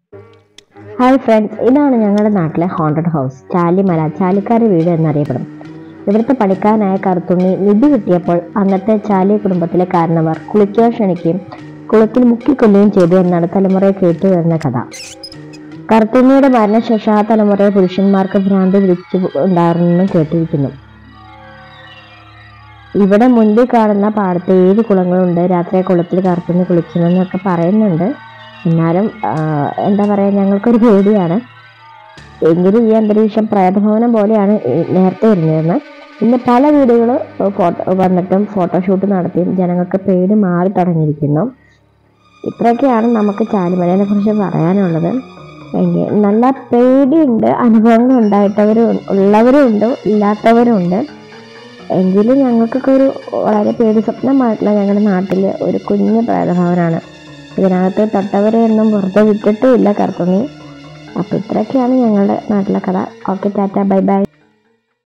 hi friends ഇതാണ് ഞങ്ങളുടെ നാട്ടിലെ ഹോണ്ടഡ് ഹൗസ് ചാലിമല ചാലിക്കാരി വീട് എന്നറിയപ്പെടും ഇവിടുത്തെ പണിക്കാരനായ കറുത്തുണ്ണി നിധി കിട്ടിയപ്പോൾ അന്നത്തെ ചാലി കുടുംബത്തിലെ കാരണവർ കുളിക്കാൻ ക്ഷണിക്കുകയും കുളത്തിൽ മുക്കിക്കൊല്ലുകയും ചെയ്തു എന്നാണ് തലമുറയെ കേട്ടു വരുന്ന കഥ കറുത്തുണ്ണിയുടെ മരണശേഷം ആ തലമുറയെ പുരുഷന്മാർക്ക് ഭ്രാന്ത് പിടിച്ചു ഉണ്ടായിരുന്നെന്നും കേട്ടിരിക്കുന്നു ഇവിടെ മുൻപിൽ കാണുന്ന പാടത്ത് ഏഴ് കുളങ്ങളുണ്ട് രാത്രി കുളത്തിൽ കറുത്തുണ്ണി കുളിക്കുമെന്നൊക്കെ പറയുന്നുണ്ട് എന്നാലും ആ, എന്താ പറയുക ഞങ്ങൾക്കൊരു പേടിയാണ് എങ്കിലും ഈ അന്തരീക്ഷം പ്രേതഭവനം പോലെയാണ് ഈ നേരത്തെ ഇരുന്നിരുന്നത് ഇന്ന് പല വീടുകൾ ഫോട്ടോ വന്നിട്ടും ഫോട്ടോഷൂട്ട് നടത്തിയും ജനങ്ങൾക്ക് പേടി മാറി തുടങ്ങിയിരിക്കുന്നു ഇത്രയൊക്കെയാണ് നമുക്ക് ചാലിമലയെ കുറിച്ച് പറയാനുള്ളത് എങ്കിൽ നല്ല പേടിയുണ്ട് അനുഭവങ്ങൾ ഉണ്ടായിട്ടവരും ഉള്ളവരും ഉണ്ട് ഇല്ലാത്തവരും ഉണ്ട് എങ്കിലും ഞങ്ങൾക്കൊക്കെ ഒരു വളരെ പേടി സ്വപ്നമായിട്ടുള്ള ഞങ്ങളുടെ നാട്ടിൽ ഒരു കുഞ്ഞു പ്രേതഭവനാണ് ഇതിനകത്ത് തൊട്ടവരെയൊന്നും വെറുതെ വിട്ടിട്ടുമില്ല കർത്തുണി അപ്പോൾ ഇത്രയൊക്കെയാണ് ഞങ്ങളുടെ നാട്ടിലെ കഥ ഓക്കെ ടാറ്റ ബൈ ബൈ